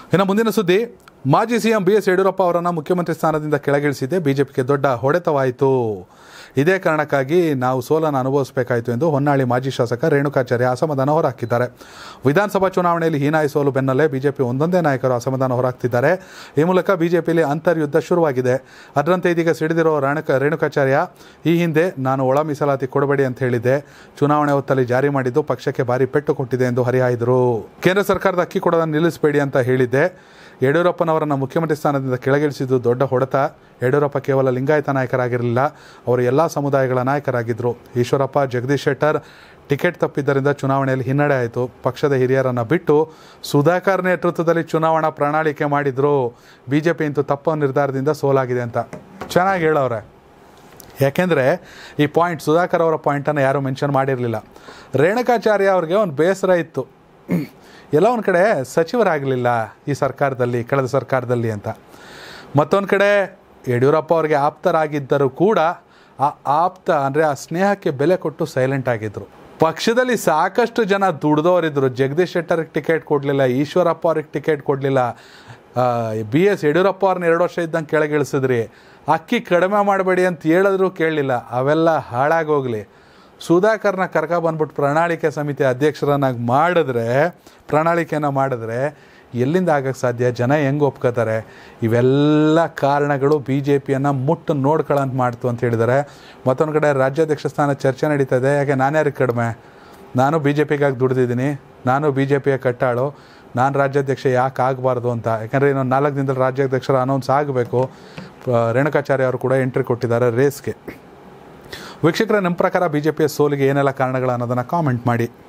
ಇನ್ನು ಮುಂದಿನ ಸುದ್ದಿ ಮಾಜಿ ಸಿಎಂ ಬಿ ಎಸ್ ಯಡಿಯೂರಪ್ಪ ಅವರನ್ನು ಮುಖ್ಯಮಂತ್ರಿ ಸ್ಥಾನದಿಂದ ಕೆಳಗಿಳಿಸಿದ್ದೆ ಬಿಜೆಪಿಗೆ ದೊಡ್ಡ ಹೊಡೆತವಾಯಿತು ಇದೇ ಕಾರಣಕ್ಕಾಗಿ ನಾವು ಸೋಲನ್ನು ಅನುಭವಿಸಬೇಕಾಯಿತು ಎಂದು ಹೊನ್ನಾಳಿ ಮಾಜಿ ಶಾಸಕ ರೇಣುಕಾಚಾರ್ಯ ಅಸಮಾಧಾನ ಹೊರಹಾಕಿದ್ದಾರೆ ವಿಧಾನಸಭಾ ಚುನಾವಣೆಯಲ್ಲಿ ಹೀನಾಯಿ ಸೋಲು ಬೆನ್ನಲ್ಲೇ ಬಿಜೆಪಿ ಒಂದೊಂದೇ ನಾಯಕರು ಅಸಮಾಧಾನ ಹೊರಹಾಕ್ತಿದ್ದಾರೆ ಈ ಮೂಲಕ ಬಿಜೆಪಿಯಲ್ಲಿ ಅಂತರ್ಯುದ್ಧ ಶುರುವಾಗಿದೆ ಅದರಂತೆ ಇದೀಗ ಸಿಡಿದಿರೋ ರೇಣುಕ ರೇಣುಕಾಚಾರ್ಯ ಈ ಹಿಂದೆ ನಾನು ಒಳ ಮೀಸಲಾತಿ ಕೊಡಬೇಡಿ ಅಂತ ಹೇಳಿದ್ದೆ ಚುನಾವಣೆ ಹೊತ್ತಲ್ಲಿ ಜಾರಿ ಮಾಡಿದ್ದು ಪಕ್ಷಕ್ಕೆ ಭಾರಿ ಪೆಟ್ಟು ಕೊಟ್ಟಿದೆ ಎಂದು ಹರಿಹಾಯ್ದರು ಕೇಂದ್ರ ಸರ್ಕಾರದ ಅಕ್ಕಿ ಕೊಡೋದನ್ನು ನಿಲ್ಲಿಸಬೇಡಿ ಅಂತ ಹೇಳಿದ್ದೆ ಯಡಿಯೂರಪ್ಪನವರನ್ನು ಮುಖ್ಯಮಂತ್ರಿ ಸ್ಥಾನದಿಂದ ಕೆಳಗಿಳಿಸಿದ್ದು ದೊಡ್ಡ ಹೊಡೆತ ಯಡಿಯೂರಪ್ಪ ಕೇವಲ ಲಿಂಗಾಯತ ನಾಯಕರಾಗಿರಲಿಲ್ಲ ಅವರು ಎಲ್ಲ ಸಮುದಾಯಗಳ ನಾಯಕರಾಗಿದ್ದರು ಈಶ್ವರಪ್ಪ ಜಗದೀಶ್ ಶೆಟ್ಟರ್ ಟಿಕೆಟ್ ತಪ್ಪಿದ್ದರಿಂದ ಚುನಾವಣೆಯಲ್ಲಿ ಹಿನ್ನಡೆ ಆಯಿತು ಪಕ್ಷದ ಹಿರಿಯರನ್ನು ಬಿಟ್ಟು ಸುಧಾಕರ್ ನೇತೃತ್ವದಲ್ಲಿ ಚುನಾವಣಾ ಪ್ರಣಾಳಿಕೆ ಮಾಡಿದ್ರು ಬಿ ಜೆ ಪಿ ಇಂತೂ ತಪ್ಪ ನಿರ್ಧಾರದಿಂದ ಸೋಲಾಗಿದೆ ಅಂತ ಚೆನ್ನಾಗಿ ಹೇಳವ್ರೆ ಯಾಕೆಂದರೆ ಈ ಪಾಯಿಂಟ್ ಸುಧಾಕರ್ ಅವರ ಪಾಯಿಂಟನ್ನು ಯಾರೂ ಮೆನ್ಷನ್ ಮಾಡಿರಲಿಲ್ಲ ರೇಣುಕಾಚಾರ್ಯ ಅವ್ರಿಗೆ ಒಂದು ಬೇಸರ ಇತ್ತು ಎಲ್ಲ ಒಂದು ಕಡೆ ಸಚಿವರಾಗಲಿಲ್ಲ ಈ ಸರ್ಕಾರದಲ್ಲಿ ಕಳೆದ ಸರ್ಕಾರದಲ್ಲಿ ಅಂತ ಮತ್ತೊಂದು ಕಡೆ ಯಡಿಯೂರಪ್ಪ ಅವರಿಗೆ ಆಪ್ತರಾಗಿದ್ದರೂ ಕೂಡ ಆ ಆಪ್ತ ಅಂದರೆ ಆ ಸ್ನೇಹಕ್ಕೆ ಬೆಲೆ ಕೊಟ್ಟು ಸೈಲೆಂಟ್ ಆಗಿದ್ದರು ಪಕ್ಷದಲ್ಲಿ ಸಾಕಷ್ಟು ಜನ ದುಡ್ದವರಿದ್ದರು ಜಗದೀಶ್ ಶೆಟ್ಟರ್ಗೆ ಟಿಕೆಟ್ ಕೊಡಲಿಲ್ಲ ಈಶ್ವರಪ್ಪ ಅವ್ರಿಗೆ ಟಿಕೆಟ್ ಕೊಡಲಿಲ್ಲ ಬಿ ಎಸ್ ಯಡಿಯೂರಪ್ಪ ಅವ್ರನ್ನ ಎರಡು ವರ್ಷ ಇದ್ದಂಗೆ ಕೆಳಗಿಳಿಸಿದ್ರಿ ಅಕ್ಕಿ ಕಡಿಮೆ ಮಾಡಬೇಡಿ ಅಂತ ಹೇಳಿದ್ರು ಕೇಳಲಿಲ್ಲ ಅವೆಲ್ಲ ಹಾಳಾಗೋಗಲಿ ಸುಧಾಕರ್ನ ಕರ್ಕ ಬಂದ್ಬಿಟ್ಟು ಪ್ರಣಾಳಿಕೆ ಸಮಿತಿ ಅಧ್ಯಕ್ಷರನ್ನಾಗಿ ಮಾಡಿದ್ರೆ ಪ್ರಣಾಳಿಕೆನ ಮಾಡಿದ್ರೆ ಎಲ್ಲಿಂದ ಆಗಕ್ಕೆ ಸಾಧ್ಯ ಜನ ಹೆಂಗೆ ಒಪ್ಕೋತಾರೆ ಇವೆಲ್ಲ ಕಾರಣಗಳು ಬಿ ಜೆ ಪಿಯನ್ನು ಮುಟ್ಟು ನೋಡ್ಕೊಳ್ಳೋಂತ ಮಾಡ್ತು ಅಂತ ಹೇಳಿದ್ದಾರೆ ಮತ್ತೊಂದು ಕಡೆ ರಾಜ್ಯಾಧ್ಯಕ್ಷ ಸ್ಥಾನ ಚರ್ಚೆ ನಡೀತಾ ಇದೆ ಯಾಕೆ ನಾನ್ಯಾರಿಗೆ ಕಡಿಮೆ ನಾನು ಬಿ ಜೆ ಪಿಗಾಗಿ ದುಡ್ದಿದ್ದೀನಿ ನಾನು ಬಿ ಜೆ ಪಿಯ ಕಟ್ಟಾಳು ನಾನು ರಾಜ್ಯಾಧ್ಯಕ್ಷ ಯಾಕೆ ಆಗಬಾರ್ದು ಅಂತ ಯಾಕಂದರೆ ಇನ್ನೊಂದು ನಾಲ್ಕು ದಿನದಲ್ಲಿ ರಾಜ್ಯಾಧ್ಯಕ್ಷರ ಅನೌನ್ಸ್ ಆಗಬೇಕು ರೇಣುಕಾಚಾರ್ಯ ಅವರು ಕೂಡ ಎಂಟ್ರಿ ಕೊಟ್ಟಿದ್ದಾರೆ ರೇಸ್ಗೆ ವೀಕ್ಷಕರ ನಿಮ್ಮ ಪ್ರಕಾರ ಬಿ ಜೆ ಪಿಯ ಸೋಲಿಗೆ ಏನೆಲ್ಲ ಕಾರಣಗಳು ಅನ್ನೋದನ್ನು ಕಾಮೆಂಟ್ ಮಾಡಿ